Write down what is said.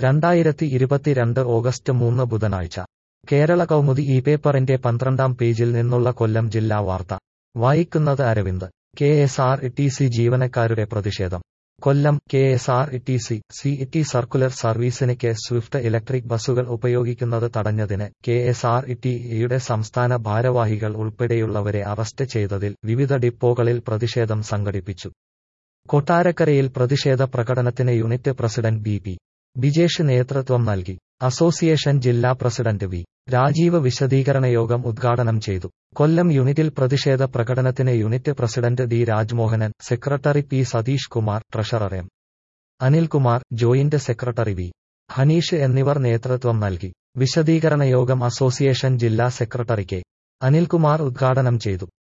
രണ്ടായിരത്തി ഇരുപത്തിരണ്ട് ഓഗസ്റ്റ് മൂന്ന് ബുധനാഴ്ച കേരള കൗമുദി ഈ പേപ്പറിന്റെ പന്ത്രണ്ടാം പേജിൽ നിന്നുള്ള കൊല്ലം ജില്ലാ വാർത്ത വായിക്കുന്നത് Aravind K S R T C ജീവനക്കാരുടെ പ്രതിഷേധം Kollam K S R T C city circular സർവീസിന് കെ സ്വിഫ്റ്റ് ഇലക്ട്രിക് ബസ്സുകൾ ഉപയോഗിക്കുന്നത് തടഞ്ഞതിന് കെ എസ് ആർ ടിയുടെ സംസ്ഥാന ഭാരവാഹികൾ ഉൾപ്പെടെയുള്ളവരെ അറസ്റ്റ് ചെയ്തതിൽ വിവിധ ഡിപ്പോകളിൽ പ്രതിഷേധം സംഘടിപ്പിച്ചു കൊട്ടാരക്കരയിൽ പ്രതിഷേധ പ്രകടനത്തിന് unit president B P Bijesh നേതൃത്വം നൽകി അസോസിയേഷൻ ജില്ലാ പ്രസിഡന്റ് വി രാജീവ് വിശദീകരണ യോഗം ഉദ്ഘാടനം ചെയ്തു കൊല്ലം യൂണിറ്റിൽ പ്രതിഷേധ പ്രകടനത്തിന് unit president D Rajmohanan secretary P Satheesh Kumar treasurer M Anilkumar joint secretary V Haneesh എന്നിവർ നേതൃത്വം നൽകി വിശദീകരണ യോഗം അസോസിയേഷൻ ജില്ലാ സെക്രട്ടറി കെ അനിൽകുമാർ ഉദ്ഘാടനം ചെയ്തു